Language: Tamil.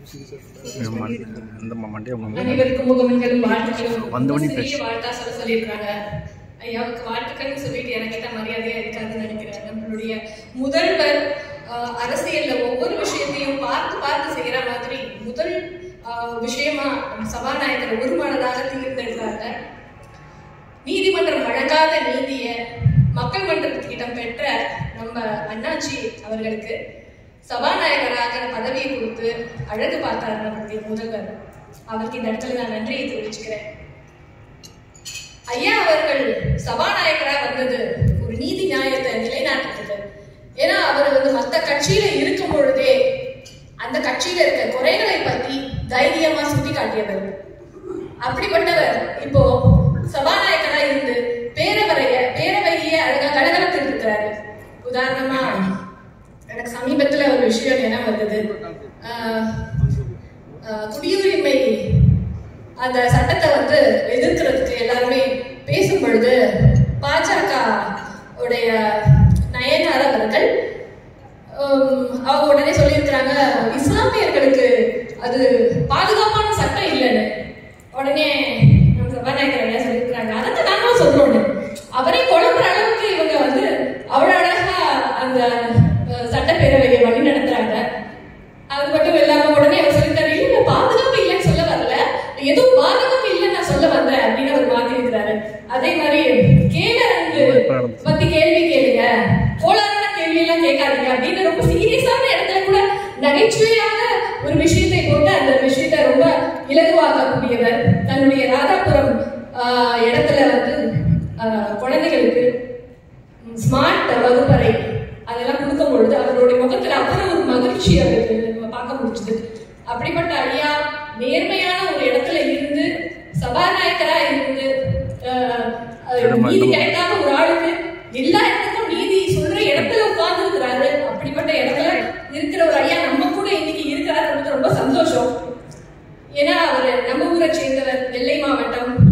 இந்த மண்டியா அனைவருக்கும் முகமன்களும் வாழ்த்துக்களும் வந்தவனே ரொம்ப சிறிய பேசு. வாழ்த்தா சொல்ல சொல்லியிருக்காங்க ஐயாவுக்கு வாழ்த்துக்கள்னு சொல்லிட்டு எனக்கிட்ட மரியாதையா இருக்காதுன்னு நினைக்கிறேன் நம்மளுடைய முதல்வர் ஆஹ், அரசியல்ல ஒவ்வொரு விஷயத்தையும் பார்த்து பார்த்து செய்யற மாதிரி முதல் ஆஹ், விஷயமா நம்ம சபாநாயகரை ஒருமனதாக தேர்ந்தெடுத்தாங்க நீதிமன்றம் வழங்காத நீதிய மக்கள் மன்றத்திடம் பெற்ற நம்ம அண்ணாச்சி அவர்களுக்கு சபாநாயகராக பதவியை கொடுத்து அழகு பார்த்தார் நம்முடைய முதல்வர் அவருக்கு இந்த இடத்துல நான் நன்றியை தெரிவிச்சுக்கிறேன் ஐயா அவர்கள் சபாநாயகரா வந்தது ஒரு நீதி நியாயத்தை நிலைநாட்டுறது ஏன்னா அவர் வந்து மத்த கட்சியில இருக்கும் பொழுதே அந்த கட்சியில இருக்க குறைகளை பத்தி தைரியமா சுட்டி காட்டியவர் அப்படிப்பட்டவர் இப்போ சபாநாயகரா இருந்து பேரவரைய பேரவைய அழகா கலகலத்தில் இருக்கிறாரு உதாரணமா எனக்கு சமீபத்துல ஒரு விஷயம் நினைவு வந்தது ஆஹ், ஆஹ், குடியுரிமை அந்த சட்டத்தை வந்து எதிர்க்கிறதுக்கு எல்லாருமே பேசும் பொழுது பாஜக உடைய நயனார் அவர்கள் ஹம், அவங்க உடனே சொல்லியிருக்கிறாங்க இஸ்லாமியர்களுக்கு அது பாதுகாப்பான சட்டம் இல்லைன்னு உடனே நம்ம சபாநாயகர் ஐயா சொல்லியிருக்கிறாங்க அதை நாங்களும் சொல்றோம் அவரே குழம்புற அளவுக்கு இவங்க வந்து அவ்வளவு அழகா அந்த அஹ், சட்டப்பேரவையை வழி நடத்துறாங்க அது மட்டும் இல்லாம உடனே அவர் சொல்லிட்டாரு இல்ல பாதுகாப்பு இல்லைன்னு சொல்ல வரல ஏதோ பாதுகாப்பு இல்லைன்னு நான் சொல்ல வந்தேன் அப்படின்னு அவர் மாத்தி இருக்கிறாரு அதே மாதிரி கேளரங்கு பத்தி கேள்வி கேளுங்க கோளாறான கேள்வி எல்லாம் கேட்காதீங்க அப்படின்னு ரொம்ப சீரியஸான இடத்துல கூட நகைச்சுவையாக ஒரு விஷயத்தை போட்டு அந்த விஷயத்தை ரொம்ப இலகுவாக்கக்கூடியவர் தன்னுடைய ராதாபுரம் ஆஹ், இடத்துல வந்து ஆஹ், குழந்தைகளுக்கு ஸ்மார்ட் வகுப்பறை அதெல்லாம் கொடுக்கும் பொழுது அவருடைய முகத்துல அவ்வளவு ஒரு மகிழ்ச்சி அவருக்கு நம்ம பார்க்க முடிஞ்சது அப்படிப்பட்ட ஐயா நேர்மையான ஒரு இடத்துல இருந்து சபாநாயகரா இருந்து ஆஹ், அஹ், நீதி கிடைக்காத ஒரு ஆளுக்கு எல்லா இடத்துக்கும் நீதி சொல்ற இடத்துல உட்கார்ந்து இருக்கிறாரு அப்படிப்பட்ட இடத்துல இருக்கிற ஒரு ஐயா நம்ம கூட இன்னைக்கு இருக்கிறாரு ரொம்ப சந்தோஷம் ஏன்னா அவர் நம்ம ஊரை சேர்ந்தவர் நெல்லை மாவட்டம்